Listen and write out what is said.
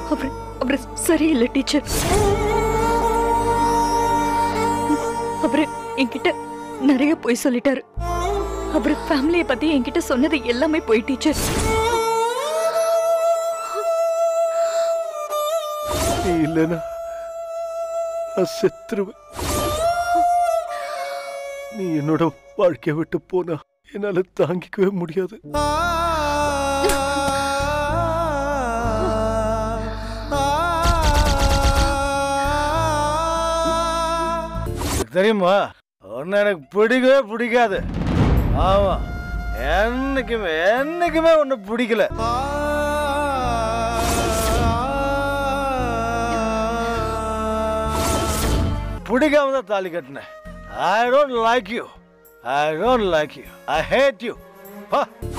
அவர் அவர் சரியில்லை டீச்சர் அவரு என்கிட்ட நிறைய பொய் சொல்லிட்டாரு அவர் ஃபேமிலியை பத்தி என்கிட்ட சொன்னது எல்லாமே போய் டீச்சர் நீ இல்லைன்னா நான் செத்துருவேன் நீ என்னோட வாழ்க்கையை விட்டு போனா என்னால தாங்கிக்கவே முடியாது தெரியுமா உன்னை எனக்கு பிடிக்கவே பிடிக்காது ஆமா என்னைக்குமே என்னைக்குமே உன்னை பிடிக்கல பிடிக்காம தான் தாலி கட்டினேன் I don't like you I don't like you I hate you